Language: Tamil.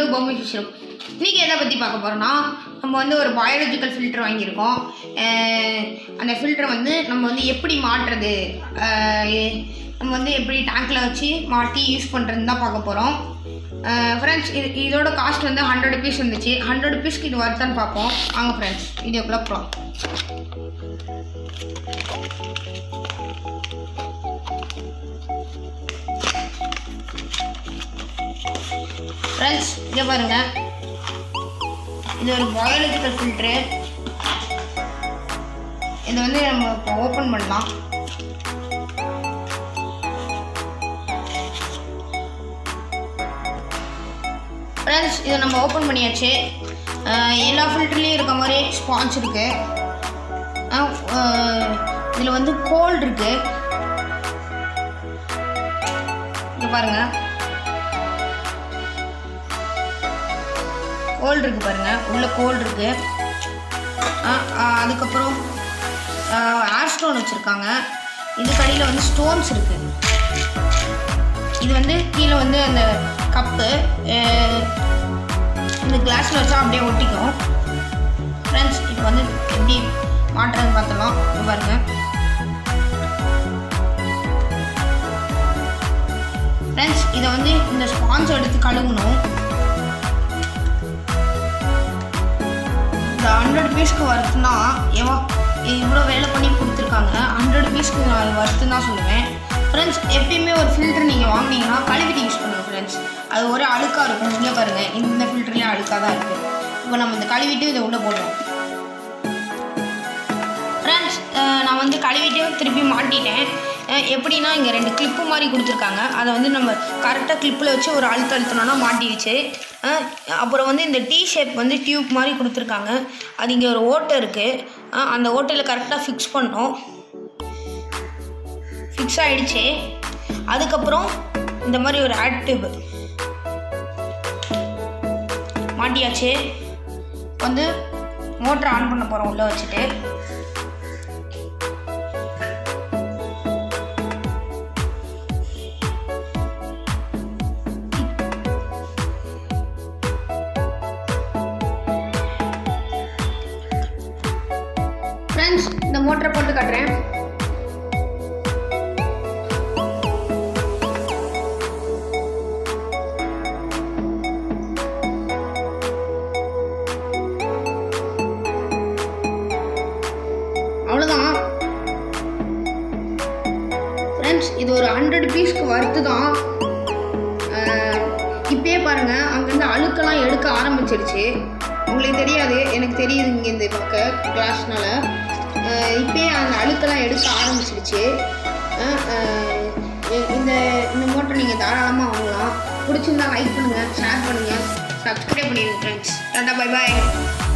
பொம்மை சிஸ்டம் இன்றைக்கி எதை பற்றி பார்க்க போகிறோன்னா நம்ம வந்து ஒரு பயாலஜிக்கல் ஃபில்டர் வாங்கியிருக்கோம் அஹ் அந்த ஃபில்டரை வந்து நம்ம வந்து எப்படி மாட்டுறது அஹ் நம்ம வந்து எப்படி டேங்க்கில் வச்சு மாட்டி யூஸ் பண்ணுறதுன்னு தான் பார்க்க போகிறோம் ஃப்ரெண்ட்ஸ் இது இதோட காஸ்ட் வந்து ஹண்ட்ரட் ருபீஸ் வந்துச்சு ஹண்ட்ரட் ருபீஸ்க்கு இது வருதான்னு பார்ப்போம் வாங்க ஃப்ரெண்ட்ஸ் வீடியோக்குள்ளே போகலாம் ஃப்ரெண்ட்ஸ் இங்கே பாருங்க இது ஒரு பயாலஜிக்கல் ஃபில்ட்ரு இதை வந்து நம்ம இப்போ ஓப்பன் பண்ணலாம் ஃப்ரெண்ட்ஸ் இதை நம்ம ஓப்பன் பண்ணியாச்சு அஹ் எல்லா ஃபில்டர்லேயும் இருக்க மாதிரி ஸ்பான்ஸ் இருக்குது இதில் வந்து கோல்டு இருக்குது இங்கே பாருங்கள் கோல்டு இருக்குது பாருங்கள் உள்ள கோல்டு இருக்குது அதுக்கப்புறம் ஏர் ஸ்டோன் வச்சுருக்காங்க இது கடையில் வந்து ஸ்டோன்ஸ் இருக்குது இது வந்து கீழே வந்து அந்த கப்பு இந்த கிளாஸில் வச்சா அப்படியே ஒட்டிக்கும் ஃப்ரெண்ட்ஸ் இப்போ வந்து எப்படி மாட்டுறதுன்னு பார்த்துலாம் இங்க பாருங்க ஃப்ரெண்ட்ஸ் இதை வந்து இந்த ஸ்பான்ஸ் எடுத்து கழுவணும் இந்த ஹண்ட்ரட் பீஸ்க்கு வருத்துனா எவா இவ்வளோ வேலை பண்ணி கொடுத்துருக்காங்க ஹண்ட்ரட் பீஸ்க்கு நான் வருத்துன்னு தான் சொல்லுவேன் ஃப்ரெண்ட்ஸ் எப்பயுமே ஒரு ஃபில்டர் நீங்கள் வாங்குனீங்கன்னா கழுவிட்டு யூஸ் பண்ணுங்கள் ஃப்ரெண்ட்ஸ் அது ஒரே அழுக்காக இருக்கும் இங்கே பாருங்கள் இந்த ஃபில்டர்லேயும் அழுக்காக தான் இருக்குது இப்போ நம்ம இந்த கழுவிட்டு இதை உள்ளே போடுறோம் ஃப்ரெண்ட்ஸ் நான் வந்து கழுவிட்டு திருப்பி மாட்டிட்டேன் அஹ் எப்படின்னா இங்கே ரெண்டு கிளிப்பு மாதிரி கொடுத்துருக்காங்க அதை வந்து நம்ம கரெக்டாக கிளிப்பில் வச்சு ஒரு அழுத்த அழுத்தினோன்னா மாட்டிடுச்சு அஹ் அப்புறம் வந்து இந்த டீ ஷேப் வந்து டியூப் மாதிரி கொடுத்துருக்காங்க அது இங்கே ஒரு ஓட்டை இருக்குது அந்த ஓட்டையில் கரெக்டாக ஃபிக்ஸ் பண்ணோம் ஃபிக்ஸ் ஆகிடுச்சு அதுக்கப்புறம் இந்த மாதிரி ஒரு ஆட் டியூப் மாட்டியாச்சு வந்து மோட்டர் ஆன் பண்ண போகிறோம் உள்ளே வச்சுட்டு ஃப்ரெண்ட்ஸ் இந்த மோட்டரை போட்டு காட்டுறேன் அவ்வளோதான் ஃப்ரெண்ட்ஸ் இது ஒரு ஹண்ட்ரட் பீஸ்க்கு வறுத்து தான் இப்பயே பாருங்க அங்கேருந்து அழுக்கெல்லாம் எடுக்க ஆரம்பிச்சிருச்சு உங்களுக்கு தெரியாது எனக்கு தெரியுது இங்கே இந்த பக்கம் கிளாஸ்னால இப்பயே அந்த அழுக்கெல்லாம் எடுக்க ஆரம்பிச்சிருச்சு அஹ், அஹ், இந்த இந்த மோட்டர் நீங்கள் தாராளமாக வாங்கலாம் பிடிச்சிருந்தா லைக் பண்ணுங்கள் ஷேர் பண்ணுங்கள் சப்ஸ்கிரைப் பண்ணிடுங்க ஃப்ரெண்ட்ஸ் டாட்டா பை பாய்